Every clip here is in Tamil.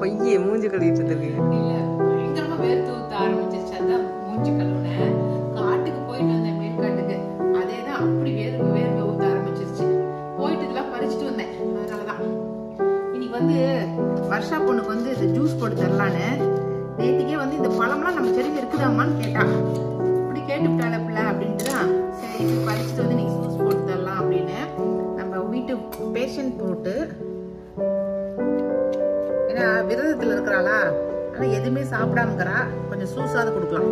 பொய்யே மூஞ்சி கழுவிட்டு இருந்திருக்கீங்க இல்ல பயங்கரமா வேர்த்து ஊத்த ஆரம்பிச்சிருச்சு அதான் மூஞ்சி கழுவுனேன் காட்டுக்கு போயிட்டு வந்தேன் மேற்காட்டுக்கு அதே தான் அப்படி வேர்வை வேர்வை ஊத்த ஆரம்பிச்சிருச்சு போயிட்டு இதெல்லாம் பறிச்சுட்டு வந்தேன் அதனாலதான் இன்னைக்கு வந்து வருஷா பொண்ணுக்கு வந்து இது ஜூஸ் போட்டு தரலான்னு நேத்திக்கே வந்து இந்த பழம்லாம் நம்ம செடியில் இருக்குதாம்மான்னு கேட்டா இப்படி கேட்டுவிட்டால பிள்ளை அப்படின்ட்டு தான் சரி இப்படி பறிச்சுட்டு வந்து நீங்க ஜூஸ் போட்டு தரலாம் அப்படின்னு நம்ம வீட்டு பேஷண்ட் போட்டு ஏன்னா விரதத்துல இருக்கிறாளா ஆனா எதுவுமே சாப்பிடாமக்கிறா கொஞ்சம் சூஸாவது கொடுக்கலாம்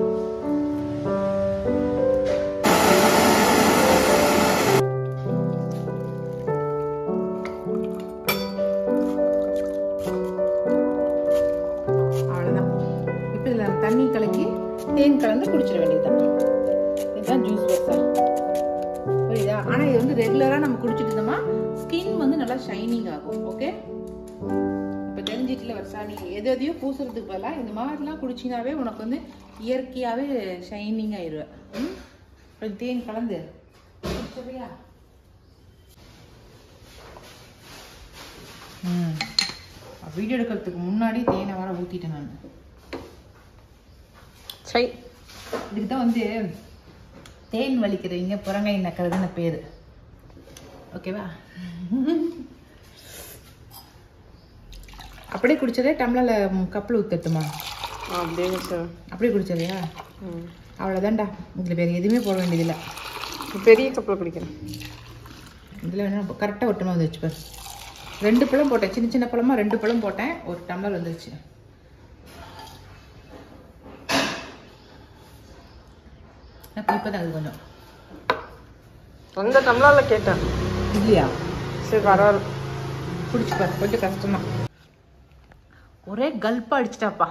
அவ்வளவுதான் இப்போ இதுல தண்ணி கலக்கி தேன் கலந்து குடிச்சிட வேண்டியதுதான் இதுதான் ஜூஸ் வச்சா புரியுதா ஆனா இது வந்து ரெகுலரா நம்ம குடிச்சிட்டு இருந்தோமா ஸ்கின் வந்து நல்லா ஷைனிங் ஆகும் ஓகே இப்போ தெரிஞ்சிட்டுல வருஷா நீ எது எதையோ பூசுறதுக்கு பதிலாக இந்த மாதிரிலாம் குடிச்சினாவே உனக்கு வந்து இயற்கையாகவே ஷைனிங் ஆயிடுவேன் ம் கொஞ்சம் தேன் கலந்து குடிச்சிடுறியா ம் வீடியோ எடுக்கிறதுக்கு முன்னாடி தேனை வர ஊற்றிட்டேன் நான் சரி இதுக்கு தான் வந்து தேன் வலிக்கிறவங்க புறங்கை நக்கிறதுன்னு பேர் ஓகேவா அப்படியே குடிச்சதே டம்ளரில் கப்பில் ஊற்றட்டுமா அப்படின்னு சார் அப்படியே குடிச்சதையா அவ்வளோதான்டா இதில் வேறு எதுவுமே போட வேண்டியதில்லை பெரிய கப்பில் குடிக்கிறேன் இதில் வேணா கரெக்டாக ஒட்டுமா வந்துருச்சு பாரு ரெண்டு பழம் போட்டேன் சின்ன சின்ன பழமா ரெண்டு பழம் போட்டேன் ஒரு டம்ளர் வந்துருச்சு இப்போ தான் அது கொஞ்சம் அந்த டம்ளரில் கேட்டேன் இல்லையா சரி பரவாயில்ல குடிச்சு பாரு கொஞ்சம் கஷ்டம்தான் ஒரே கல்ப்பா அடிச்சிட்டாப்பா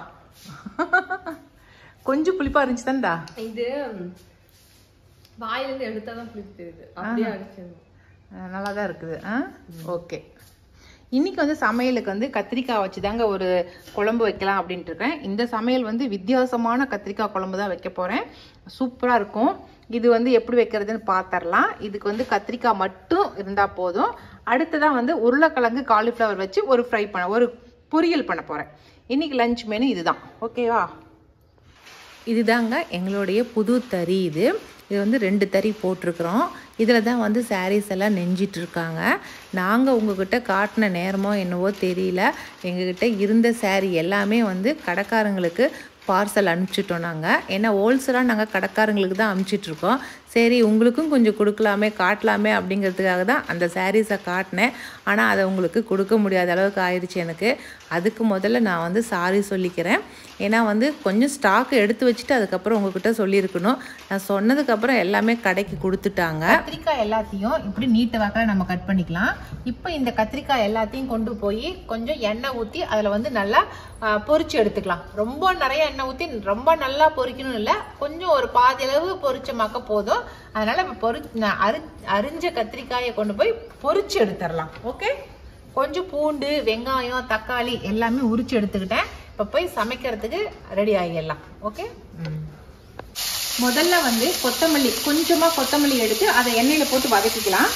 கொஞ்சம் புளிப்பா இருந்துச்சு தான்டா இது வாயில இருந்து எடுத்தாதான் புளிப்பு தெரியுது அப்படியே அடிச்சது நல்லா தான் இருக்குது ஆ ஓகே இன்னைக்கு வந்து சமையலுக்கு வந்து கத்திரிக்காய் வச்சு தாங்க ஒரு குழம்பு வைக்கலாம் அப்படின்ட்டு இருக்கேன் இந்த சமையல் வந்து வித்தியாசமான கத்திரிக்காய் குழம்பு தான் வைக்க போகிறேன் சூப்பராக இருக்கும் இது வந்து எப்படி வைக்கிறதுன்னு பார்த்துடலாம் இதுக்கு வந்து கத்திரிக்காய் மட்டும் இருந்தால் போதும் அடுத்ததான் வந்து உருளைக்கிழங்கு காலிஃப்ளவர் வச்சு ஒரு ஃப்ரை பண்ண ஒரு பொரியல் பண்ண போகிறேன் இன்னைக்கு லஞ்ச் மெனு இதுதான் ஓகேவா இதுதாங்க எங்களுடைய புது தறி இது இது வந்து ரெண்டு தறி போட்டிருக்கிறோம் இதில் தான் வந்து சாரீஸ் எல்லாம் நெஞ்சிட்டு இருக்காங்க நாங்கள் உங்ககிட்ட காட்டின நேரமோ என்னவோ தெரியல எங்ககிட்ட இருந்த saree எல்லாமே வந்து கடைக்காரங்களுக்கு பார்சல் அனுப்பிச்சிட்டோம் நாங்கள் ஏன்னா ஹோல்சேலாக நாங்கள் கடைக்காரங்களுக்கு தான் அனுப்பிச்சிட்ருக்கோம் சரி உங்களுக்கும் கொஞ்சம் கொடுக்கலாமே காட்டலாமே அப்படிங்கிறதுக்காக தான் அந்த சாரீஸை காட்டினேன் ஆனால் அதை உங்களுக்கு கொடுக்க முடியாத அளவுக்கு ஆயிடுச்சு எனக்கு அதுக்கு முதல்ல நான் வந்து சாரி சொல்லிக்கிறேன் ஏன்னா வந்து கொஞ்சம் ஸ்டாக் எடுத்து வச்சுட்டு அதுக்கப்புறம் உங்ககிட்ட சொல்லியிருக்கணும் நான் சொன்னதுக்கப்புறம் எல்லாமே கடைக்கு கொடுத்துட்டாங்க கத்திரிக்காய் எல்லாத்தையும் இப்படி நீட்ட வாக்கில் நம்ம கட் பண்ணிக்கலாம் இப்போ இந்த கத்திரிக்காய் எல்லாத்தையும் கொண்டு போய் கொஞ்சம் எண்ணெய் ஊற்றி அதில் வந்து நல்லா ஆ, பொரிச்சு எடுத்துக்கலாம் ரொம்ப நிறைய எண்ணெய் ஊற்றி ரொம்ப நல்லா பொரிக்கணும் இல்லை கொஞ்சம் ஒரு பாதி அளவு பொரிச்சமாக்க போதும் அதனால இப்போ பொரி நான் அரி அரிஞ்ச கத்திரிக்காயை கொண்டு போய் பொரிச்சு எடுத்துடலாம் ஓகே கொஞ்சம் பூண்டு வெங்காயம் தக்காளி எல்லாமே உரிச்சு எடுத்துக்கிட்டேன் இப்போ போய் சமைக்கிறதுக்கு ரெடி ஆகிடலாம் ஓகே முதல்ல வந்து கொத்தமல்லி கொஞ்சமா கொத்தமல்லி எடுத்து அதை எண்ணெயில போட்டு வதக்கிக்கலாம்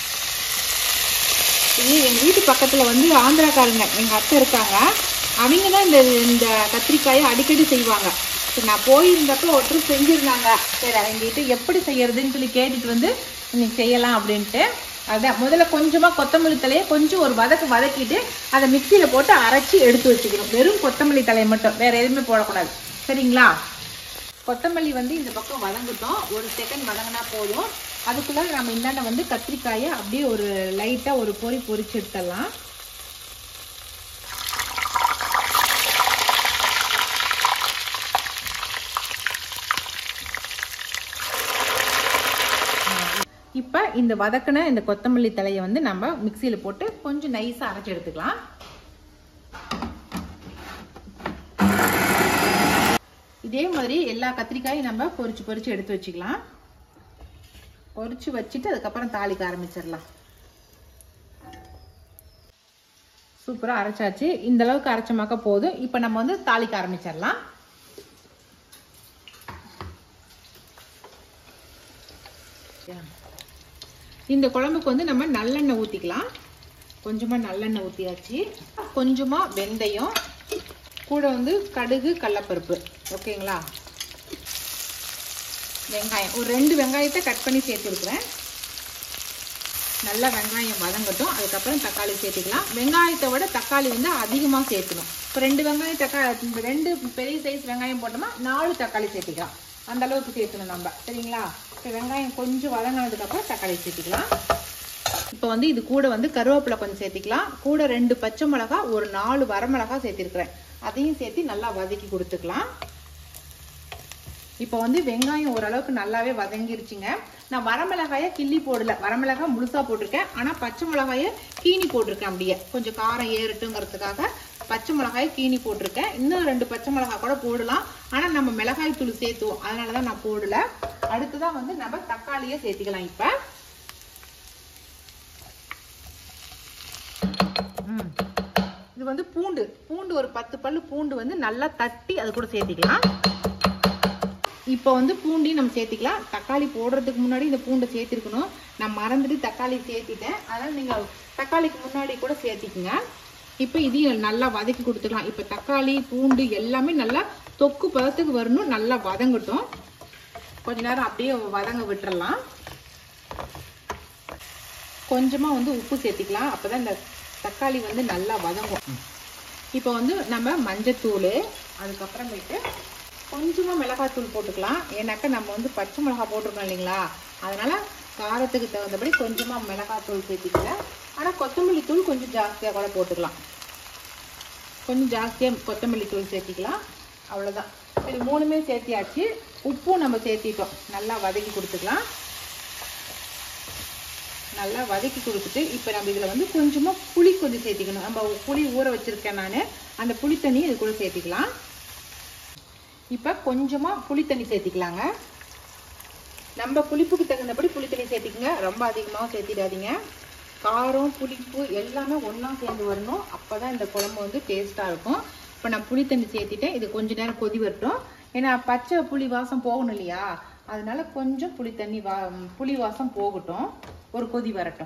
இது எங்க வீட்டு பக்கத்துல வந்து ஆந்திராக்காரங்க எங்க அத்தை இருக்காங்க அவங்க தான் இந்த இந்த கத்திரிக்காயை அடிக்கடி செய்வாங்க சரி நான் போயிருந்தப்போ ஒருத்தர் செஞ்சிருந்தாங்க சரி அவங்ககிட்ட எப்படி செய்யறதுன்னு சொல்லி கேட்டுட்டு வந்து இன்னைக்கு செய்யலாம் அப்படின்ட்டு அதான் முதல்ல கொஞ்சமா கொத்தமல்லி தலையை கொஞ்சம் ஒரு வதக்கு வதக்கிட்டு அதை மிக்சியில போட்டு அரைச்சி எடுத்து வச்சுக்கணும் வெறும் கொத்தமல்லி தலையை மட்டும் வேற எதுவுமே போடக்கூடாது சரிங்களா கொத்தமல்லி வந்து இந்த பக்கம் வதங்கட்டும் ஒரு செகண்ட் வதங்கினா போதும் அதுக்குள்ள நம்ம இந்தாண்ட வந்து கத்திரிக்காயை அப்படியே ஒரு லைட்டா ஒரு பொரி பொரிச்சு எடுத்துடலாம் இப்போ இந்த வதக்கின இந்த கொத்தமல்லி தலையை வந்து நம்ம மிக்சியில் போட்டு கொஞ்சம் நைஸாக அரைச்சி எடுத்துக்கலாம் இதே மாதிரி எல்லா கத்திரிக்காயும் நம்ம பொரிச்சு பொரிச்சு எடுத்து வச்சுக்கலாம் பொரிச்சு வச்சுட்டு அதுக்கப்புறம் தாளிக்க ஆரம்பிச்சிடலாம் சூப்பராக அரைச்சாச்சு இந்த அளவுக்கு அரைச்சமாக்க போதும் இப்போ நம்ம வந்து தாளிக்க ஆரம்பிச்சிடலாம் இந்த குழம்புக்கு வந்து நம்ம நல்லெண்ணெய் ஊற்றிக்கலாம் கொஞ்சமாக நல்லெண்ணெய் ஊற்றியாச்சு கொஞ்சமாக வெந்தயம் கூட வந்து கடுகு கடலப்பருப்பு ஓகேங்களா வெங்காயம் ஒரு ரெண்டு வெங்காயத்தை கட் பண்ணி சேர்த்துருக்குறேன் நல்லா வெங்காயம் வதங்கட்டும் அதுக்கப்புறம் தக்காளி சேர்த்துக்கலாம் வெங்காயத்தை விட தக்காளி வந்து அதிகமாக சேர்க்கணும் இப்போ ரெண்டு வெங்காயம் தக்காளி இந்த ரெண்டு பெரிய சைஸ் வெங்காயம் போட்டோம்னா நாலு தக்காளி சேர்த்துக்கலாம் அந்த அளவுக்கு சேர்க்கணும் நம்ம சரிங்களா இப்போ வெங்காயம் கொஞ்சம் வதங்கினதுக்கப்புறம் தக்காளி சேர்த்துக்கலாம் இப்போ வந்து இது கூட வந்து கருவேப்பிலை கொஞ்சம் சேர்த்திக்கலாம் கூட ரெண்டு பச்சை மிளகா ஒரு நாலு வரமிளகா சேர்த்திருக்கிறேன் அதையும் சேர்த்து நல்லா வதக்கி கொடுத்துக்கலாம் இப்போ வந்து வெங்காயம் ஓரளவுக்கு நல்லாவே வதங்கிருச்சுங்க நான் வரமிளகாய கிள்ளி போடல வரமிளகாய் முழுசா போட்டிருக்கேன் ஆனா பச்சை மிளகாய கீனி போட்டிருக்கேன் அப்படியே கொஞ்சம் காரம் ஏறட்டுங்கிறதுக்காக பச்சை மிளகாய கீனி போட்டிருக்கேன் இன்னும் ரெண்டு பச்சை மிளகாய் கூட போடலாம் ஆனா நம்ம மிளகாய் தூள் சேர்த்துவோம் அதனாலதான் நான் போடல அடுத்ததான் வந்து நம்ம தக்காளியை சேர்த்துக்கலாம் இப்ப ம். இது வந்து பூண்டு பூண்டு ஒரு பத்து பல்லு பூண்டு வந்து நல்லா தட்டி அது கூட சேர்த்திக்கலாம் இப்போ வந்து பூண்டையும் நம்ம சேர்த்திக்கலாம் தக்காளி போடுறதுக்கு முன்னாடி இந்த பூண்டை சேர்த்திருக்கணும் நான் மறந்துட்டு தக்காளி சேர்த்திட்டேன் அதனால நீங்க தக்காளிக்கு முன்னாடி கூட சேர்த்திக்குங்க இப்போ இதையும் நல்லா வதக்கி கொடுத்துக்கலாம் இப்போ தக்காளி பூண்டு எல்லாமே நல்லா தொக்கு பதத்துக்கு வரணும் நல்லா வதங்கட்டும் கொஞ்ச நேரம் அப்படியே வதங்க விட்டுறலாம் கொஞ்சமா வந்து உப்பு சேர்த்திக்கலாம் அப்பதான் இந்த தக்காளி வந்து நல்லா வதங்கும் இப்போ வந்து நம்ம மஞ்சத்தூள் அதுக்கப்புறமேட்டு கொஞ்சமா மிளகாத்தூள் போட்டுக்கலாம் ஏன்னாக்கா நம்ம வந்து பச்சை மிளகாய் போட்டிருக்கோம் இல்லைங்களா அதனால காரத்துக்கு தகுந்தபடி கொஞ்சமா மிளகாத்தூள் சேர்த்திக்கல ஆனா கொத்தமல்லி தூள் கொஞ்சம் ஜாஸ்தியா கூட போட்டுக்கலாம் கொஞ்சம் ஜாஸ்தியா கொத்தமல்லி தூள் சேர்த்திக்கலாம் அவ்வளவுதான் இது மூணுமே சேர்த்தியாச்சு உப்பும் நம்ம சேர்த்திட்டோம் நல்லா வதக்கி கொடுத்துக்கலாம் நல்லா வதக்கி கொடுத்துட்டு இப்போ நம்ம இதில் வந்து கொஞ்சமாக புளி கொஞ்சம் சேர்த்திக்கணும் நம்ம புளி ஊற வச்சிருக்கேன் நான் அந்த புளி தண்ணி இது கூட சேர்த்திக்கலாம் இப்போ கொஞ்சமாக புளி தண்ணி சேர்த்திக்கலாங்க நம்ம புளிப்புக்கு தகுந்தபடி புளி தண்ணி சேர்த்திக்கங்க ரொம்ப அதிகமாக சேர்த்திடாதீங்க காரம் புளிப்பு எல்லாமே ஒன்றா சேர்ந்து வரணும் அப்போ தான் இந்த குழம்பு வந்து டேஸ்ட்டாக இருக்கும் இப்போ நான் புளி தண்ணி சேர்த்திட்டேன் இது கொஞ்ச நேரம் கொதி வரட்டும் ஏன்னா பச்சை புளி வாசம் போகணும் இல்லையா அதனால கொஞ்சம் புளி தண்ணி வா புளி வாசம் போகட்டும் ஒரு கொதி வரட்டும்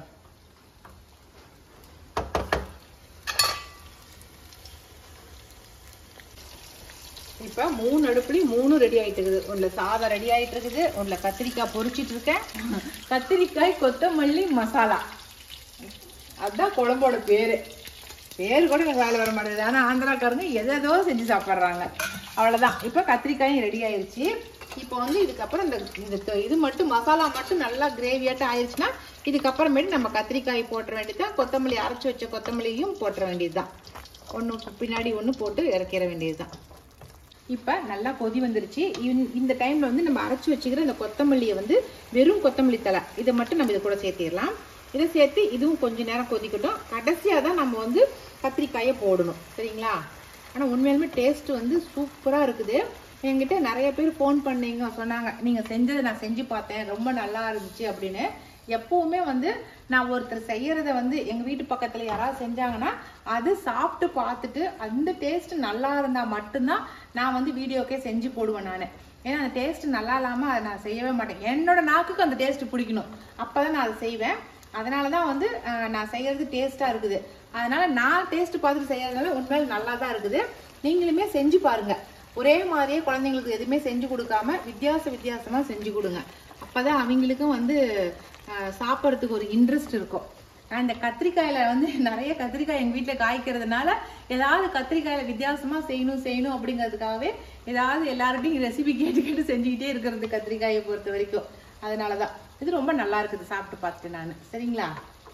இப்போ மூணு அடுப்புலையும் மூணு ரெடி ஆயிட்டு இருக்குது ஒன்றில் சாதம் ரெடி ஆயிட்டு இருக்குது ஒன்றில் கத்திரிக்காய் பொரிச்சிட்டு இருக்கேன் கத்திரிக்காய் கொத்தமல்லி மசாலா அதுதான் குழம்போட பேரு பேர் கூட எனக்கு வேலை வர மாட்டேங்குது ஆனால் ஆந்திராக்காரங்க எதோ செஞ்சு சாப்பிட்றாங்க அவ்வளோதான் இப்போ கத்திரிக்காயும் ரெடி ஆயிருச்சு இப்போ வந்து இதுக்கப்புறம் இந்த இந்த தொ- இது மட்டும் மசாலா மட்டும் நல்லா கிரேவியாட்டம் ஆயிடுச்சுன்னா இதுக்கப்புறமேட்டு நம்ம கத்திரிக்காய் போட்டுற வேண்டியதுதான் கொத்தமல்லி அரைச்சி வச்ச கொத்தமல்லியும் போட்டுற வேண்டியதுதான் ஒன்று பின்னாடி ஒன்று போட்டு இறக்கிற வேண்டியதுதான் இப்போ நல்லா கொதி வந்துருச்சு இந்த- இந்த டைம்ல வந்து நம்ம அரைச்சி வச்சுக்கிற இந்த கொத்தமல்லியை வந்து வெறும் கொத்தமல்லி தலை இதை மட்டும் நம்ம இது கூட சேர்த்திடலாம் இதை சேர்த்து இதுவும் கொஞ்ச நேரம் கொதிக்கட்டும் கடைசியாக தான் நம்ம வந்து கத்திரிக்காயை போடணும் சரிங்களா ஆனால் உண்மையாலுமே டேஸ்ட் வந்து சூப்பராக இருக்குது என்கிட்ட நிறைய பேர் ஃபோன் பண்ணீங்க சொன்னாங்க நீங்கள் செஞ்சதை நான் செஞ்சு பார்த்தேன் ரொம்ப நல்லா இருந்துச்சு அப்படின்னு எப்பவுமே வந்து நான் ஒருத்தர் செய்யறத வந்து எங்க வீட்டு பக்கத்துல யாராவது செஞ்சாங்கன்னா அது சாப்பிட்டு பார்த்துட்டு அந்த டேஸ்ட் நல்லா இருந்தா மட்டும்தான் நான் வந்து வீடியோக்கே செஞ்சு போடுவேன் நான் ஏன்னா அந்த டேஸ்ட் நல்லா இல்லாம அதை நான் செய்யவே மாட்டேன் என்னோட நாக்குக்கு அந்த டேஸ்ட் பிடிக்கணும் அப்பதான் நான் அதை செய்வேன் அதனால தான் வந்து அஹ், நான் செய்யறது டேஸ்டா இருக்குது அதனால நான் டேஸ்ட் பார்த்துட்டு செய்யறதுனால உண்மையில நல்லா தான் இருக்குது நீங்களுமே செஞ்சு பாருங்க ஒரே மாதிரியே குழந்தைங்களுக்கு எதுவுமே செஞ்சு கொடுக்காம வித்தியாச வித்தியாசமா செஞ்சு கொடுங்க அப்பதான் அவங்களுக்கும் வந்து அஹ், சாப்பிட்றதுக்கு ஒரு இன்ட்ரெஸ்ட் இருக்கும் நான் இந்த கத்திரிக்காயில வந்து நிறைய கத்திரிக்காய் எங்க வீட்டுல காய்க்கிறதுனால ஏதாவது கத்திரிக்காயில வித்தியாசமா செய்யணும் செய்யணும் அப்படிங்கிறதுக்காகவே ஏதாவது எல்லார்ட்டையும் ரெசிபி கேட்டு கேட்டு செஞ்சுக்கிட்டே இருக்கிறது கத்திரிக்காயை பொறுத்த வரைக்கும் அதனாலதான் இது ரொம்ப நல்லா இருக்குது சாப்பிட்டு பார்த்துட்டு நான் சரிங்களா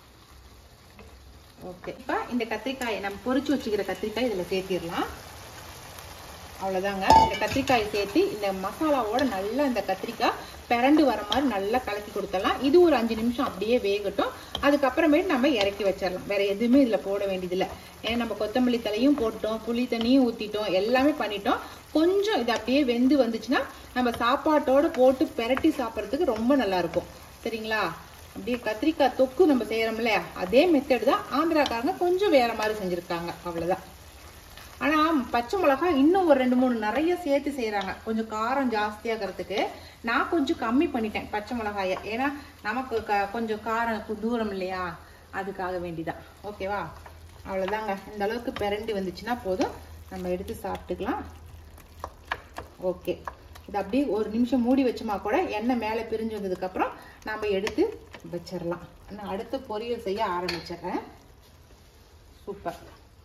ஓகே இப்போ இந்த கத்திரிக்காயை நம்ம பொரிச்சு வச்சுக்கிற கத்திரிக்காய் இதில் சேர்த்திடலாம் அவ்வளோதாங்க இந்த கத்திரிக்காயை சேர்த்து இந்த மசாலாவோட நல்லா இந்த கத்திரிக்காய் பிறண்டு வர மாதிரி நல்லா கலக்கி கொடுத்துடலாம் இது ஒரு அஞ்சு நிமிஷம் அப்படியே வேகட்டும் அதுக்கப்புறமேட்டு நம்ம இறக்கி வச்சிடலாம் வேற எதுவுமே இதில் போட வேண்டியதில்லை ஏன்னா நம்ம கொத்தமல்லி தலையும் போட்டோம் புளி தண்ணியும் ஊற்றிட்டோம் எல்லாமே பண்ணிட்டோம் கொஞ்சம் இது அப்படியே வெந்து வந்துச்சுன்னா நம்ம சாப்பாட்டோட போட்டு பெரட்டி சாப்பிட்றதுக்கு ரொம்ப நல்லா இருக்கும் சரிங்களா அப்படியே கத்திரிக்காய் தொக்கு நம்ம செய்யறோம்ல அதே மெத்தட் தான் ஆந்திராக்காரங்க கொஞ்சம் வேற மாதிரி செஞ்சிருக்காங்க அவ்வளவுதான் ஆனா பச்சை மிளகாய் இன்னும் ஒரு ரெண்டு மூணு நிறைய சேர்த்து செய்யறாங்க கொஞ்சம் காரம் ஜாஸ்தியாகிறதுக்கு நான் கொஞ்சம் கம்மி பண்ணிட்டேன் பச்சை மிளகாய ஏன்னா நமக்கு க- கொஞ்சம் காரம் கு- தூரம் இல்லையா அதுக்காக வேண்டிதான் ஓகேவா அவ்வளவுதாங்க இந்த அளவுக்கு பிரண்டு வந்துச்சுன்னா போதும் நம்ம எடுத்து சாப்பிட்டுக்கலாம் ஓகே இது அப்படியே ஒரு நிமிஷம் மூடி வச்சோமா கூட எண்ணெய் மேலே பிரிஞ்சு வந்ததுக்கப்புறம் நம்ம எடுத்து வச்சிடலாம் நான் அடுத்து பொரியல் செய்ய ஆரம்பிச்சிடுறேன் சூப்பர்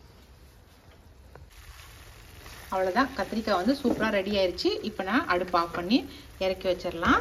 அவ்வளோதான் கத்திரிக்காய் வந்து சூப்பராக ரெடி ஆயிருச்சு இப்போ நான் அடுப்பு ஆஃப் பண்ணி இறக்கி வச்சிடலாம்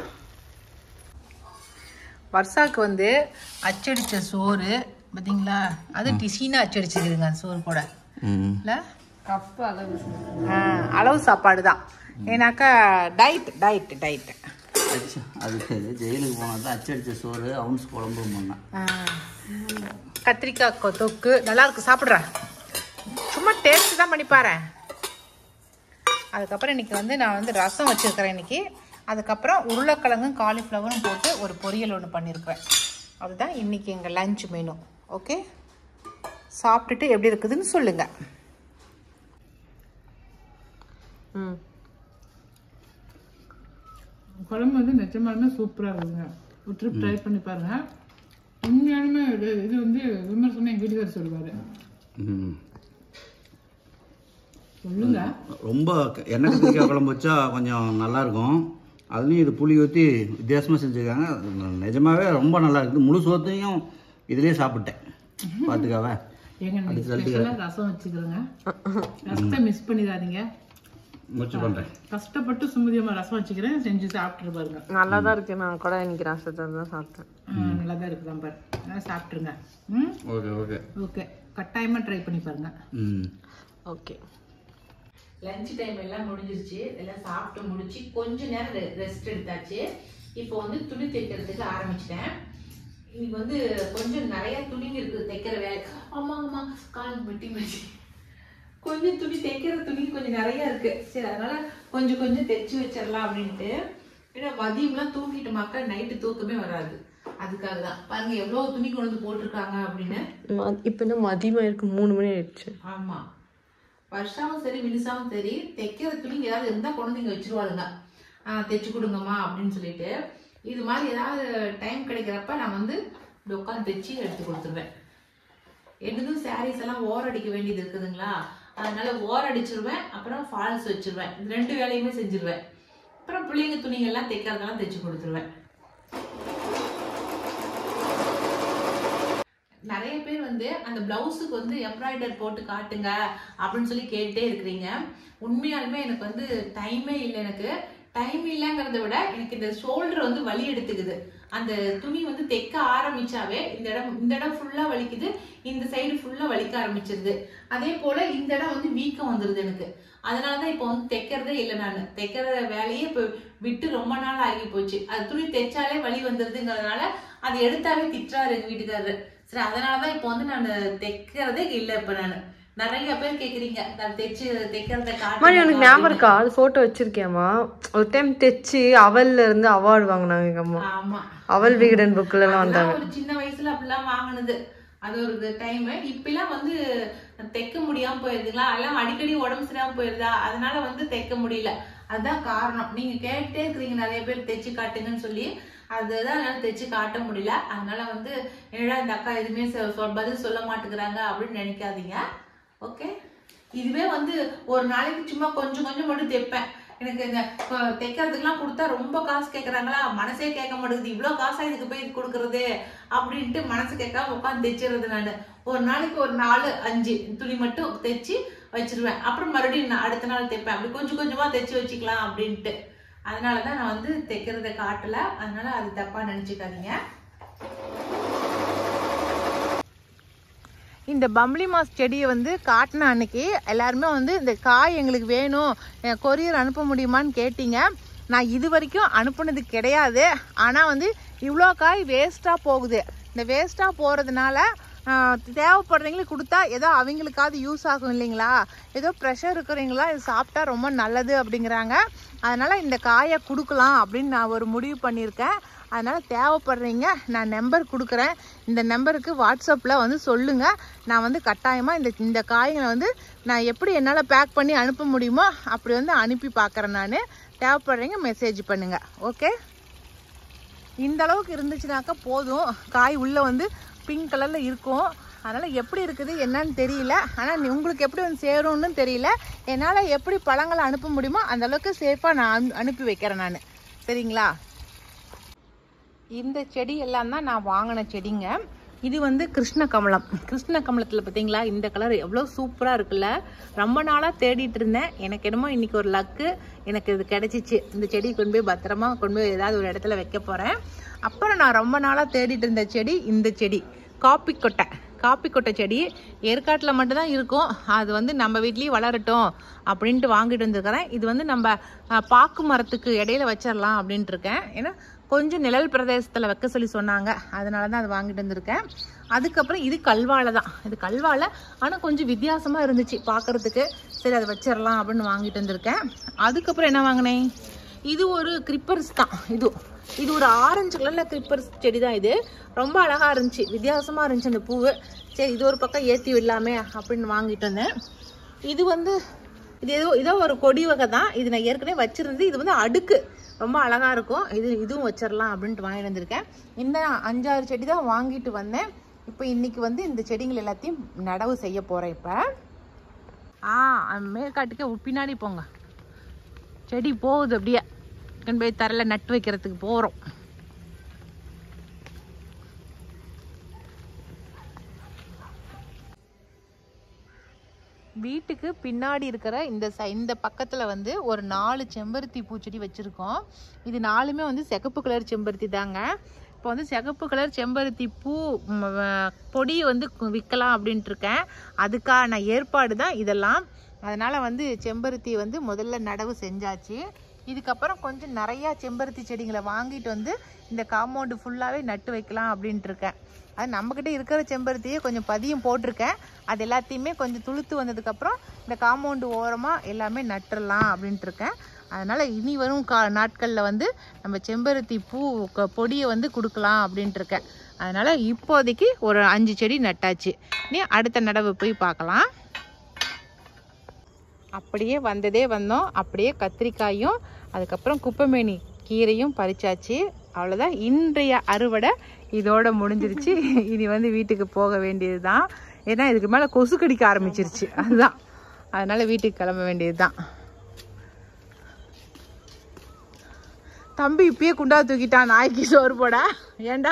வர்ஷாக்கு வந்து அச்சடிச்ச சோறு பார்த்தீங்களா அது டிசீனா அச்சடிச்சிருக்குதுங்க அந்த சோறு கூட இல்லை கப்பு அளவு அளவு சாப்பாடு தான் ஏன்னாக்கா டயட் டயட் டயட் அச்சு அதுக்கு ஜெயிலுக்கு போனால் தான் அச்சடிச்ச சோறு அவுன்ஸ் குழம்பு பண்ணேன் கத்திரிக்காய் கொ- தொக்கு நல்லா இருக்கு சாப்பிட்றேன் சும்மா டேஸ்ட் தான் பண்ணி பாரேன் அதுக்கப்புறம் இன்னைக்கு வந்து நான் வந்து ரசம் வச்சிருக்கிறேன் இன்னைக்கு அதுக்கப்புறம் உருளைக்கிழங்கும் காலிஃப்ளவரும் போட்டு ஒரு பொரியல் ஒன்று பண்ணியிருக்கிறேன் அதுதான் இன்னைக்கு எங்கள் லஞ்ச் மெனு ஓகே சாப்பிட்டுட்டு எப்படி இருக்குதுன்னு சொல்லுங்கள் ம் குழம்பு வந்து நிஜமாலுமே சூப்பராக இருக்குங்க ஒரு ட்ரிப் ட்ரை பண்ணி பாருங்க உண்மையாலுமே இது இது வந்து விமர்சனம் எங்கள் வீட்டுக்காரர் சொல்லுவார் ம். சொல்லுங்க ரொம்ப க- எண்ணெய் கத்திரிக்காய் குழம்பு வச்சா கொஞ்சம் நல்லா இருக்கும் அதுலேயும் இது புளி ஊற்றி வித்தியாசமாக செஞ்சுருக்காங்க நிஜமாவே ரொம்ப நல்லா இருக்குது முழு சோத்தையும் இதுலேயே சாப்பிட்டேன் பார்த்துக்காவ ஏங்க அது இன்னைக்கு சொல்லிட்டு ஸ்பெஷலாக ரசம் வச்சுக்கிறேங்க ரசத்தை மிஸ் பண்ணிடாதீங்க முயற்சி பண்ணுறேன் கஷ்டப்பட்டு சுமதியம்மா ரசம் வச்சுக்கிறேன் செஞ்சு சாப்பிட்டுரு பாருங்க நல்லா தான் இருக்கு நான் கூட இன்னைக்கு ரசத்தை தான் சாப்பிட்டேன் ஆ, நல்லா தான் இருக்குதான் பாரு நல்லா சாப்பிட்ருங்க ம் ஓகே ஓகே ஓகே கட்டாயமாக ட்ரை பண்ணி பாருங்க ம் ஓகே லஞ்ச் டைம் எல்லாம் முடிஞ்சிருச்சு எல்லாம் சாப்பிட்டு முடிச்சு கொஞ்ச நேரம் ரெஸ்ட் எடுத்தாச்சு இப்போ வந்து துணி தைக்கிறதுக்கு ஆரம்பிச்சிட்டேன் இன்னைக்கு வந்து கொஞ்சம் நிறைய துணிங்க இருக்குது தைக்கிற வேலை ஆமா ஆமா கால் வெட்டி வச்சு கொஞ்சம் துணி தைக்கிற துணி கொஞ்சம் நிறைய இருக்கு சரி அதனால கொஞ்சம் கொஞ்சம் தைச்சு வச்சிடலாம் அப்படின்ட்டு ஏன்னா மதியம்லாம் தூங்கிட்டு மக்கள் நைட்டு தூக்கமே வராது அதுக்காக தான் பாருங்க எவ்வளோ துணி கொண்டு வந்து போட்டிருக்காங்க அப்படின்னு இப்போ என்ன மதியமாக இருக்கு மூணு மணி ஆயிடுச்சு ஆமா வருஷாவும் சரி வினிசாவும் சரி தைக்கிற துணி ஏதாவது இருந்தா கொண்டு இங்க வச்சிருவாளுங்க ஆஹ் தைச்சு கொடுங்கம்மா அப்படின்னு சொல்லிட்டு இது மாதிரி ஏதாவது டைம் கிடைக்கிறப்ப நான் வந்து இப்படி உட்காந்து தைச்சு எடுத்து கொடுத்துருவேன் என்னதும் சாரீஸ் எல்லாம் ஓர் அடிக்க வேண்டியது இருக்குதுங்களா அதனால ஓர் அடிச்சிருவேன் அப்புறம் ஃபால்ஸ் வச்சிருவேன் இந்த ரெண்டு வேலையுமே செஞ்சிருவேன் அப்புறம் பிள்ளைங்க துணிங்கெல்லாம் தைக்கிறதெல்லாம் தைச்சு கொடுத்துருவேன் நிறைய பேர் வந்து அந்த பிளவுஸுக்கு வந்து எம்ப்ராய்டர் போட்டு காட்டுங்க அப்படின்னு சொல்லி கேட்டே இருக்கிறீங்க உண்மையாலுமே எனக்கு வந்து டைமே இல்லை எனக்கு டைம் இல்லைங்கிறத விட எனக்கு இந்த ஷோல்டர் வந்து வலி எடுத்துக்குது அந்த துணி வந்து தைக்க ஆரம்பிச்சாவே இந்த இடம் இந்த இடம் ஃபுல்லா வலிக்குது இந்த சைடு ஃபுல்லா வலிக்க ஆரம்பிச்சிருது அதே போல இந்த இடம் வந்து வீக்கம் வந்துருது எனக்கு அதனாலதான் இப்போ வந்து தைக்கிறதே இல்லை நான் தைக்கிற வேலையே இப்போ விட்டு ரொம்ப நாள் ஆகி போச்சு அது துணி தைச்சாலே வலி வந்துருதுங்கிறதுனால அது எடுத்தாவே திட்டுறாரு எங்க வீட்டுக்காரரு சரி அதனாலதான் இப்போ வந்து நான் தைக்கிறதே இல்லை இப்போ நான் நிறைய பேர் கேக்குறீங்க நான் தைச்சு தைக்கிறத மாதிரி உனக்கு ஞாபகம் காட்டு இருக்கா அது ஃபோட்டோ வச்சிருக்கியாமா ஒரு டைம் தைச்சு அவல்ல இருந்து அவார்டு வாங்கினாங்க எங்க அம்மா ஆமா அவல் விகடன் புக்ல எல்லாம் அதெல்லாம் வந்தாங்க ஒரு சின்ன வயசுல அப்படிலாம் வாங்கினது அது ஒரு டைம் இப்பெல்லாம் வந்து தைக்க முடியாம போயிருதுங்களா எல்லாம் அடிக்கடி உடம்பு சரியாம போயிருதா அதனால வந்து தைக்க முடியல அதுதான் காரணம் நீங்க கேட்டே இருக்கிறீங்க நிறைய பேர் தைச்சு காட்டுங்கன்னு சொல்லி அதுதான் என்னால தைச்சு காட்ட முடியல அதனால வந்து என்னடா இந்த அக்கா எதுவுமே சொ- சொ- பதில் சொல்ல மாட்டேங்கிறாங்க அப்படின்னு நினைக்காதீங்க ஓகே இதுவே வந்து ஒரு நாளைக்கு சும்மா கொஞ்சம் கொஞ்சம் மட்டும் தைப்பேன் எனக்கு இந்த அஹ், தைக்கிறதுக்கெல்லாம் கொடுத்தா ரொம்ப காசு கேட்குறாங்களா மனசே கேட்க மாட்டேங்குது இவ்வளோ காசா இதுக்கு போய் கொடுக்கறது அப்படின்ட்டு மனசு கேட்காம உட்காந்து தைச்சிடுறது நான் ஒரு நாளைக்கு ஒரு நாலு அஞ்சு துணி மட்டும் தைச்சு வச்சிருவேன் அப்புறம் மறுபடியும் நான் அடுத்த நாள் தைப்பேன் அப்படி கொஞ்சம் கொஞ்சமா தைச்சு வச்சுக்கலாம் அப்படின்ட்டு அதனால தான் நான் வந்து தைக்கிறத காட்டல அதனால அது தப்பா நினைச்சுக்காதீங்க இந்த பம்ளி மாஸ் செடியை வந்து காட்டின அன்னைக்கு எல்லாருமே வந்து இந்த காய் எங்களுக்கு வேணும் கொரியர் அனுப்ப முடியுமான்னு கேட்டீங்க நான் இது வரைக்கும் அனுப்புனது கிடையாது ஆனால் வந்து இவ்வளோ காய் வேஸ்ட்டாக போகுது இந்த வேஸ்ட்டாக போகிறதுனால தேவைப்படுறவங்களுக்கு கொடுத்தா ஏதோ அவங்களுக்காவது யூஸ் ஆகும் இல்லைங்களா ஏதோ ப்ரெஷர் இருக்கிறவங்களா இது சாப்பிட்டா ரொம்ப நல்லது அப்படிங்கிறாங்க அதனால் இந்த காயை கொடுக்கலாம் அப்படின்னு நான் ஒரு முடிவு பண்ணியிருக்கேன் அதனால் தேவைப்படுறீங்க நான் நம்பர் கொடுக்குறேன் இந்த நம்பருக்கு வாட்ஸ்அப்பில் வந்து சொல்லுங்கள் நான் வந்து கட்டாயமாக இந்த இந்த காய்களை வந்து நான் எப்படி என்னால் பேக் பண்ணி அனுப்ப முடியுமோ அப்படி வந்து அனுப்பி பார்க்குறேன் நான் தேவைப்படுறீங்க மெசேஜ் பண்ணுங்கள் ஓகே இந்த அளவுக்கு இருந்துச்சுனாக்கா போதும் காய் உள்ளே வந்து பிங்க் கலரில் இருக்கும் அதனால் எப்படி இருக்குது என்னன்னு தெரியல ஆனால் உங்களுக்கு எப்படி வந்து சேரும்னு தெரியல என்னால் எப்படி பழங்களை அனுப்ப முடியுமோ அந்த அளவுக்கு சேஃபாக நான் அனு- அனுப்பி வைக்கிறேன் நான் சரிங்களா இந்த செடி எல்லாம் தான் நான் வாங்கின செடிங்க இது வந்து கிருஷ்ண கமலம் கிருஷ்ண கமலத்தில் பார்த்தீங்களா இந்த கலர் எவ்வளோ சூப்பராக இருக்குல்ல ரொம்ப நாளாக தேடிட்டு இருந்தேன் எனக்கு என்னமோ இன்னைக்கு ஒரு லக்கு எனக்கு இது கிடைச்சிச்சு இந்த செடி கொண்டு போய் பத்திரமா கொண்டு போய் ஏதாவது ஒரு இடத்துல வைக்க போகிறேன் அப்புறம் நான் ரொம்ப நாளாக தேடிட்டு இருந்த செடி இந்த செடி காப்பி கொட்டை காப்பி கொட்டை செடி ஏற்காட்டில் மட்டும்தான் இருக்கும் அது வந்து நம்ம வீட்லேயும் வளரட்டும் அப்படின்ட்டு வாங்கிட்டு வந்திருக்கிறேன் இது வந்து நம்ம அஹ், பாக்கு மரத்துக்கு இடையில வச்சிடலாம் அப்படின்ட்டு இருக்கேன் ஏன்னா கொஞ்சம் நிழல் பிரதேசத்தில் வைக்க சொல்லி சொன்னாங்க அதனால தான் அது வாங்கிட்டு வந்திருக்கேன் அதுக்கப்புறம் இது கல்வாழை தான் இது கல்வாழை ஆனால் கொஞ்சம் வித்தியாசமாக இருந்துச்சு பார்க்கறதுக்கு சரி அதை வச்சிடலாம் அப்படின்னு வாங்கிட்டு வந்திருக்கேன் அதுக்கப்புறம் என்ன வாங்கினேன் இது ஒரு கிரிப்பர்ஸ் தான் இது இது ஒரு ஆரஞ்சு கலரில் கிரிப்பர்ஸ் செடி தான் இது ரொம்ப அழகாக இருந்துச்சு வித்தியாசமாக இருந்துச்சு அந்த பூவு சரி இது ஒரு பக்கம் ஏற்றி விடலாமே அப்படின்னு வாங்கிட்டு வந்தேன் இது வந்து இது ஏதோ இதோ ஒரு கொடி வகை தான் இது நான் ஏற்கனவே வச்சிருந்து இது வந்து அடுக்கு ரொம்ப அழகா இருக்கும் இது இதுவும் வச்சிடலாம் அப்படின்ட்டு வாங்கிட்டு வந்திருக்கேன் இந்த அஞ்சாறு செடி தான் வாங்கிட்டு வந்தேன் இப்போ இன்னைக்கு வந்து இந்த செடிகள் எல்லாத்தையும் நடவு செய்ய போறேன் இப்போ ஆ மேற்காட்டுக்கே பின்னாடி போங்க செடி போகுது அப்படியே கொண்டு போய் தரையில நட்டு வைக்கிறதுக்கு போகிறோம் வீட்டுக்கு பின்னாடி இருக்கிற இந்த ச இந்த பக்கத்தில் வந்து ஒரு நாலு செம்பருத்தி பூச்செடி வச்சுருக்கோம் இது நாலுமே வந்து சிகப்பு கலர் செம்பருத்தி தாங்க இப்போ வந்து சிகப்பு கலர் செம்பருத்தி பூ ம், வ- பொடி வந்து கு- விற்கலாம் அப்படின்ட்டு இருக்கேன் அதுக்கான ஏற்பாடு தான் இதெல்லாம் அதனால் வந்து செம்பருத்தி வந்து முதல்ல நடவு செஞ்சாச்சு இதுக்கப்புறம் கொஞ்சம் நிறையா செம்பருத்தி செடிங்களை வாங்கிட்டு வந்து இந்த காம்பவுண்டு ஃபுல்லாகவே நட்டு வைக்கலாம் அப்படின்ட்டு இருக்கேன் அது நம்மக்கிட்ட இருக்கிற செம்பருத்தியே கொஞ்சம் பதியம் போட்டிருக்கேன் அது எல்லாத்தையுமே கொஞ்சம் துளுத்து வந்ததுக்கப்புறம் இந்த காம்பவுண்டு ஓரமாக எல்லாமே நட்டுறலாம் அப்படின்ட்டு இருக்கேன் அதனால் இனி வரும் கா நாட்களில் வந்து நம்ம செம்பருத்தி பூ க- பொடியை வந்து கொடுக்கலாம் அப்படின்ட்டு இருக்கேன் அதனால் இப்போதைக்கு ஒரு அஞ்சு செடி நட்டாச்சு நீ அடுத்த நடவு போய் பார்க்கலாம் அப்படியே வந்ததே வந்தோம் அப்படியே கத்திரிக்காயும் அதுக்கப்புறம் குப்பைமேனி கீரையும் பறிச்சாச்சு அவ்வளோதான் இன்றைய அறுவடை இதோட முடிஞ்சிருச்சு இனி வந்து வீட்டுக்கு போக வேண்டியது தான் ஏன்னா இதுக்கு மேலே கொசு கடிக்க ஆரம்பிச்சிருச்சு அதுதான் அதனால வீட்டுக்கு கிளம்ப வேண்டியது தான் தம்பி இப்பயே குண்டா தூக்கிட்டான் நாய்க்கு சோறு போட ஏன்டா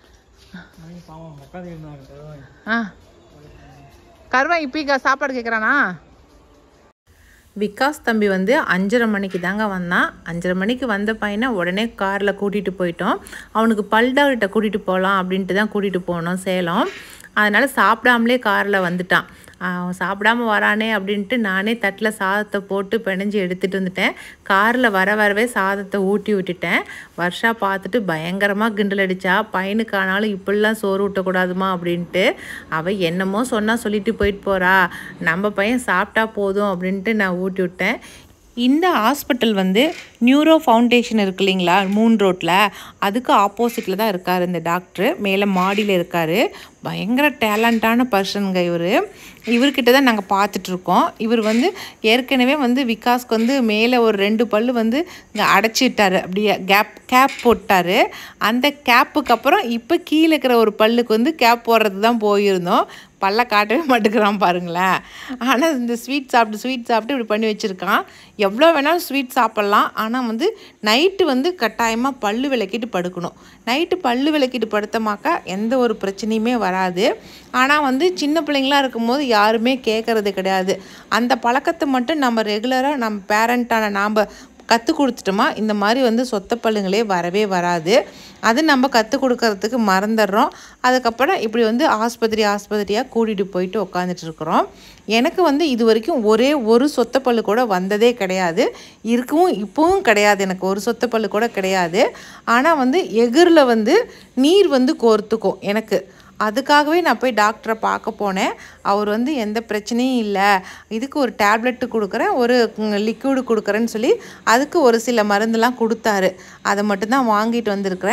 ஆ கருவன் இப்பயே சாப்பாடு கேட்குறானா விகாஸ் தம்பி வந்து அஞ்சரை மணிக்கு தாங்க வந்தான் அஞ்சரை மணிக்கு வந்த பையனை உடனே காரில் கூட்டிகிட்டு போயிட்டோம் அவனுக்கு பல் டாக்டர்கிட்ட கூட்டிகிட்டு போகலாம் அப்படின்ட்டு தான் கூட்டிகிட்டு போனோம் சேலம் அதனால் சாப்பிடாமலே காரில் வந்துட்டான் அவன் சாப்பிடாம வரானே அப்படின்ட்டு நானே தட்டில் சாதத்தை போட்டு பிணைஞ்சு எடுத்துகிட்டு வந்துட்டேன் காரில் வர வரவே சாதத்தை ஊட்டி விட்டுட்டேன் வருஷா பார்த்துட்டு பயங்கரமாக கிண்டல் அடித்தா பையனுக்கு ஆனாலும் இப்படிலாம் சோறு ஊட்டக்கூடாதுமா அப்படின்ட்டு அவள் என்னமோ சொன்னால் சொல்லிட்டு போயிட்டு போகிறா நம்ம பையன் சாப்பிட்டா போதும் அப்படின்ட்டு நான் ஊட்டி விட்டேன் இந்த ஹாஸ்பிட்டல் வந்து நியூரோ ஃபவுண்டேஷன் இருக்கு இல்லைங்களா மூன் ரோட்டில் அதுக்கு ஆப்போசிட்டில் தான் இருக்கார் இந்த டாக்டர் மேலே மாடியில் இருக்கார் பயங்கர டேலண்டான பர்சனுங்க இவர் இவர்கிட்ட தான் நாங்கள் பார்த்துட்ருக்கோம் இவர் வந்து ஏற்கனவே வந்து விகாஸ்க்கு வந்து மேலே ஒரு ரெண்டு பல்லு வந்து இங்கே அடைச்சிட்டாரு அப்படியே கேப் கேப் போட்டார் அந்த கேப்புக்கு அப்புறம் இப்போ கீழே இருக்கிற ஒரு பல்லுக்கு வந்து கேப் போடுறது தான் போயிருந்தோம் பல்ல காட்டவே மாட்டேங்கிறான் பாருங்களேன் ஆனால் இந்த ஸ்வீட் சாப்பிட்டு ஸ்வீட் சாப்பிட்டு இப்படி பண்ணி வச்சுருக்கான் எவ்வளோ வேணாலும் ஸ்வீட் சாப்பிட்லாம் ஆனால் வந்து நைட்டு வந்து கட்டாயமாக பல்லு விளக்கிட்டு படுக்கணும் நைட்டு பல்லு விளக்கிட்டு படுத்தமாக்கா எந்த ஒரு பிரச்சனையுமே வராது ஆனால் வந்து சின்ன பிள்ளைங்களா இருக்கும்போது யாருமே கேட்கறது கிடையாது அந்த பழக்கத்தை மட்டும் நம்ம ரெகுலராக நம்ம பேரண்ட்டான நாம் கற்றுக் கொடுத்துட்டோமா இந்த மாதிரி வந்து சொத்த பல்லுங்களே வரவே வராது அது நம்ம கற்றுக் கொடுக்கறதுக்கு மறந்துடுறோம் அதுக்கப்புறம் இப்படி வந்து ஆஸ்பத்திரி ஆஸ்பத்திரியாக கூட்டிகிட்டு போயிட்டு உட்காந்துட்டு இருக்கிறோம் எனக்கு வந்து இது வரைக்கும் ஒரே ஒரு சொத்த பல்லு கூட வந்ததே கிடையாது இருக்கவும் இப்போவும் கிடையாது எனக்கு ஒரு சொத்த பல்லு கூட கிடையாது ஆனால் வந்து எகிரில் வந்து நீர் வந்து கோர்த்துக்கும் எனக்கு அதுக்காகவே நான் போய் டாக்டரை பார்க்க போனேன் அவர் வந்து எந்த பிரச்சனையும் இல்லை இதுக்கு ஒரு டேப்லெட்டு கொடுக்குறேன் ஒரு லிக்விடு கொடுக்குறேன்னு சொல்லி அதுக்கு ஒரு சில மருந்தெல்லாம் கொடுத்தாரு அதை மட்டும்தான் வாங்கிட்டு வந்திருக்கிறேன்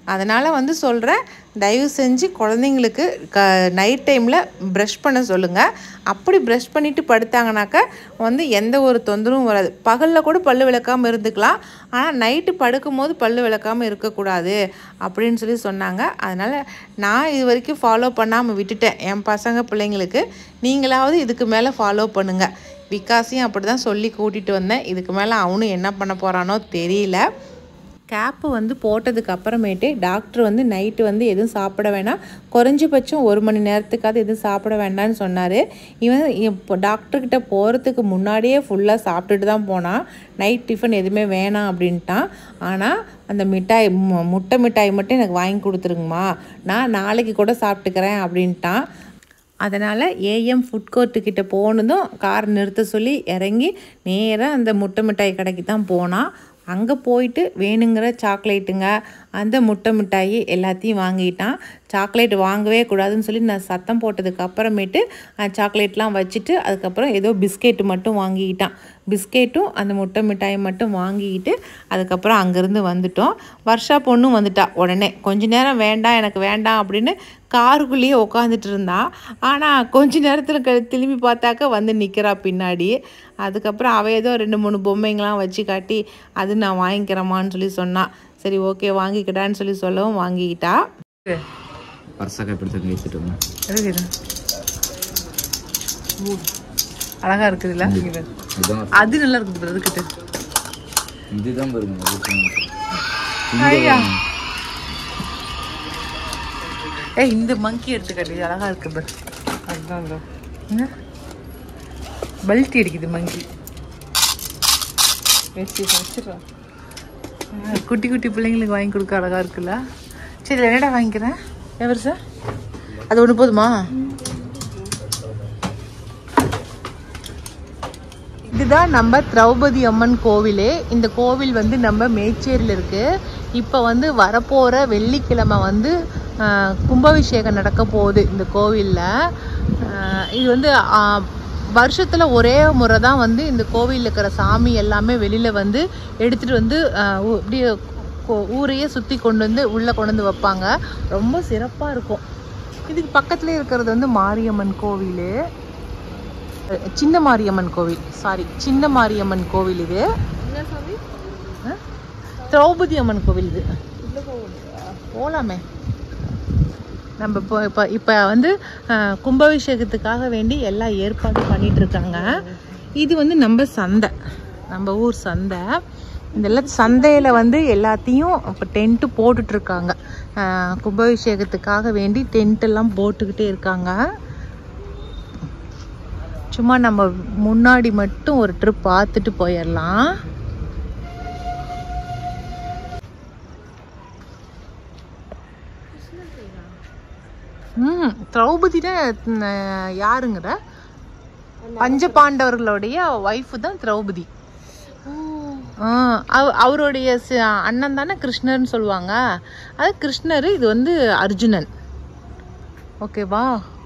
அதனால் வந்து சொல்கிறேன் தயவு செஞ்சு குழந்தைங்களுக்கு க நைட் டைமில் ப்ரஷ் பண்ண சொல்லுங்கள் அப்படி ப்ரஷ் பண்ணிவிட்டு படுத்தாங்கனாக்கா வந்து எந்த ஒரு தொந்தரவும் வராது பகலில் கூட பல்லு விளக்காமல் இருந்துக்கலாம் ஆனால் நைட்டு படுக்கும்போது பல்லு விளக்காமல் இருக்கக்கூடாது அப்படின்னு சொல்லி சொன்னாங்க அதனால் நான் இது வரைக்கும் ஃபாலோ பண்ணாமல் விட்டுட்டேன் என் பசங்க பிள்ளைங்களுக்கு நீங்களாவது இதுக்கு மேலே ஃபாலோ பண்ணுங்கள் விகாஸையும் அப்படி தான் சொல்லி கூட்டிகிட்டு வந்தேன் இதுக்கு மேலே அவனும் என்ன பண்ண போகிறானோ தெரியல கேப்பு வந்து போட்டதுக்கு அப்புறமேட்டு டாக்டர் வந்து நைட்டு வந்து எதுவும் சாப்பிட வேணாம் குறைஞ்சபட்சம் ஒரு மணி நேரத்துக்காவது எதுவும் சாப்பிட வேண்டாம்னு சொன்னார் இவன் இப்போ டாக்டர்கிட்ட போகிறதுக்கு முன்னாடியே ஃபுல்லாக சாப்பிட்டுட்டு தான் போனான் நைட் டிஃபன் எதுவுமே வேணாம் அப்படின்ட்டான் ஆனால் அந்த மிட்டாய் மு- முட்டை மிட்டாய் மட்டும் எனக்கு வாங்கி கொடுத்துருங்கம்மா நான் நாளைக்கு கூட சாப்பிட்டுக்கிறேன் அப்படின்ட்டான் அதனால் ஏஎம் ஃபுட் கோர்ட்டுக்கிட்ட போனதும் கார் நிறுத்த சொல்லி இறங்கி நேராக அந்த முட்டை மிட்டாய் கடைக்கு தான் போனான் அங்கே போயிட்டு வேணுங்கிற சாக்லேட்டுங்க அந்த முட்டை மிட்டாயி எல்லாத்தையும் வாங்கிட்டான் சாக்லேட் வாங்கவே கூடாதுன்னு சொல்லி நான் சத்தம் போட்டதுக்கு அப்புறமேட்டு அஹ், சாக்லேட்லாம் வச்சுட்டு அதுக்கப்புறம் ஏதோ பிஸ்கெட்டு மட்டும் வாங்கிக்கிட்டான் பிஸ்கெட்டும் அந்த முட்டை மிட்டாயை மட்டும் வாங்கிக்கிட்டு அதுக்கப்புறம் அங்கேருந்து வந்துட்டோம் வர்ஷா பொண்ணும் வந்துட்டா உடனே கொஞ்ச நேரம் வேண்டாம் எனக்கு வேண்டாம் அப்படின்னு காருக்குள்ளேயே உட்காந்துட்டு இருந்தா ஆனால் கொஞ்ச நேரத்தில் க திரும்பி பார்த்தாக்க வந்து நிற்கிறா பின்னாடி அதுக்கப்புறம் அவள் ஏதோ ரெண்டு மூணு பொம்மைங்களாம் வச்சு காட்டி அது நான் வாங்கிக்கிறேம்மான்னு சொல்லி சொன்னான் சரி ஓகே வாங்கிக்கிட்டான்னு சொல்லி சொல்லவும் வாங்கிக்கிட்டா பர்சக்கா இப்படி தங்க வச்சுட்டு இருந்தேன் இருக்குது அழகா இருக்குதுல்ல இதுதான் அது நல்லா இருக்குது அதுக்கிட்ட இதுதான் பாருங்க ஐயா ஏ இந்த மங்கி எடுத்துக்கட்டு இது அழகா இருக்கு பாரு அதுதான் என்ன பல்ட்டி அடிக்குது மங்கி வச்சு வச்சிடுறேன் ஆ, குட்டி குட்டி பிள்ளைங்களுக்கு வாங்கி கொடுக்க அழகா இருக்குல்ல சரி இதுல என்னடா வாங்கிக்கிறேன் எவர் சார் அது ஒன்று போதுமா இதுதான் நம்ம திரௌபதி அம்மன் கோவிலே இந்த கோவில் வந்து நம்ம மேச்சேரியில் இருக்கு இப்போ வந்து வரப்போகிற வெள்ளிக்கிழமை வந்து ஆ, கும்பாபிஷேகம் நடக்க போகுது இந்த கோவிலில் இது வந்து ஆ, வருஷத்துல ஒரே முறை தான் வந்து இந்த கோவிலில் இருக்கிற சாமி எல்லாமே வெளியில வந்து எடுத்துட்டு வந்து ஆஹ், ஊ- அப்படியே கொ- ஊரையே சுத்தி கொண்டு வந்து உள்ள கொண்டு வந்து வைப்பாங்க ரொம்ப சிறப்பா இருக்கும் இதுக்கு பக்கத்துல இருக்கிறது வந்து மாரியம்மன் கோவில் அஹ், சின்ன மாரியம்மன் கோவில் சாரி சின்ன மாரியம்மன் கோவில் இது என்ன சாமி அஹ், திரௌபதி அம்மன் கோவில் இது போலாமே நம்ம இப்போ இப்போ இப்போ வந்து அஹ், கும்பாபிஷேகத்துக்காக வேண்டி எல்லாம் ஏற்பாடு பண்ணிட்டு இருக்காங்க இது வந்து நம்ம சந்தை நம்ம ஊர் சந்தை இதெல்லாம் சந்தையில் வந்து எல்லாத்தையும் இப்போ டென்ட்டு போட்டுட்டு இருக்காங்க அஹ், கும்பாபிஷேகத்துக்காக வேண்டி டென்ட் எல்லாம் போட்டுக்கிட்டே இருக்காங்க சும்மா நம்ம முன்னாடி மட்டும் ஒரு ட்ரிப் பார்த்துட்டு போயிடலாம் ம் திரௌபதினா ம், யாருங்கிற பஞ்ச பாண்டவர்களுடைய ஒய்ஃபு தான் திரௌபதி ஆ, அவ- அவருடைய சி- அண்ணன் தானே கிருஷ்ணர்னு சொல்லுவாங்க அது கிருஷ்ணர் இது வந்து அர்ஜுனன் ஓகேவா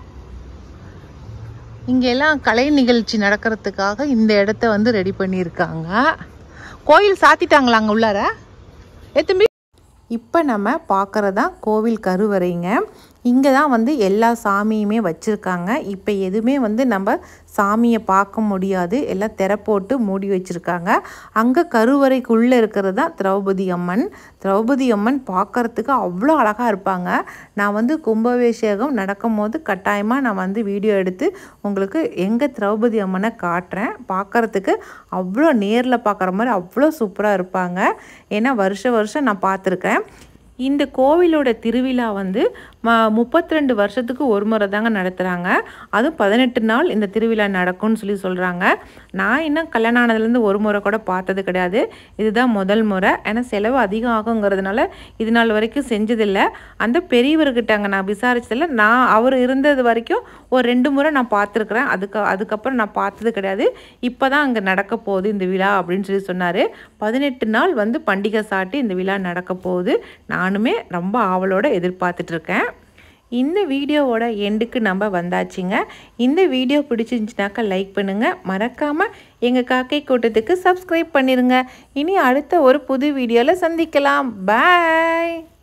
இங்க எல்லாம் கலை நிகழ்ச்சி நடக்கிறதுக்காக இந்த இடத்த வந்து ரெடி பண்ணியிருக்காங்க கோயில் சாத்திட்டாங்களா அங்கே உள்ளார ஏ தம்பி இப்போ நம்ம பார்க்குறது தான் கோவில் கருவறைங்க இங்கே தான் வந்து எல்லா சாமியுமே வச்சுருக்காங்க இப்போ எதுவுமே வந்து நம்ம சாமியை பார்க்க முடியாது எல்லாம் திரை போட்டு மூடி வச்சுருக்காங்க அங்கே கருவறைக்குள்ளே இருக்கிறது தான் திரௌபதி அம்மன் திரௌபதி அம்மன் பார்க்கறதுக்கு அவ்வளோ அழகாக இருப்பாங்க நான் வந்து கும்பாபிஷேகம் நடக்கும் போது கட்டாயமாக நான் வந்து வீடியோ எடுத்து உங்களுக்கு எங்கள் திரௌபதி அம்மனை காட்டுறேன் பார்க்கறதுக்கு அவ்வளோ நேரில் பார்க்குற மாதிரி அவ்வளோ சூப்பராக இருப்பாங்க ஏன்னா வருஷ வருஷம் நான் பார்த்துருக்கேன் இந்த கோவிலோட திருவிழா வந்து ம முப்பத்தி ரெண்டு வருஷத்துக்கு ஒரு முறை தாங்க நடத்துகிறாங்க அதுவும் பதினெட்டு நாள் இந்த திருவிழா நடக்கும்னு சொல்லி சொல்கிறாங்க நான் இன்னும் கல்யாணம் ஆனதுலேருந்து ஒரு முறை கூட பார்த்தது கிடையாது இதுதான் முதல் முறை ஏன்னா செலவு அதிகம் ஆகுங்கிறதுனால இது நாள் வரைக்கும் செஞ்சதில்லை அந்த பெரியவர்கிட்ட நான் விசாரிச்சதில்ல நான் அவர் இருந்தது வரைக்கும் ஒரு ரெண்டு முறை நான் பார்த்துருக்குறேன் அதுக்கு அதுக்கப்புறம் நான் பார்த்தது கிடையாது இப்போ தான் அங்கே நடக்க போகுது இந்த விழா அப்படின்னு சொல்லி சொன்னார் பதினெட்டு நாள் வந்து பண்டிகை சாட்டி இந்த விழா நடக்க போகுது நானுமே ரொம்ப ஆவலோட எதிர்பார்த்துட்டு இருக்கேன் இந்த வீடியோவோட எண்டுக்கு நம்ம வந்தாச்சுங்க இந்த வீடியோ பிடிச்சிருந்துச்சுனாக்கா லைக் பண்ணுங்கள் மறக்காமல் எங்கள் காக்கை கூட்டத்துக்கு சப்ஸ்கிரைப் பண்ணிடுங்க இனி அடுத்த ஒரு புது வீடியோவில் சந்திக்கலாம் பாய்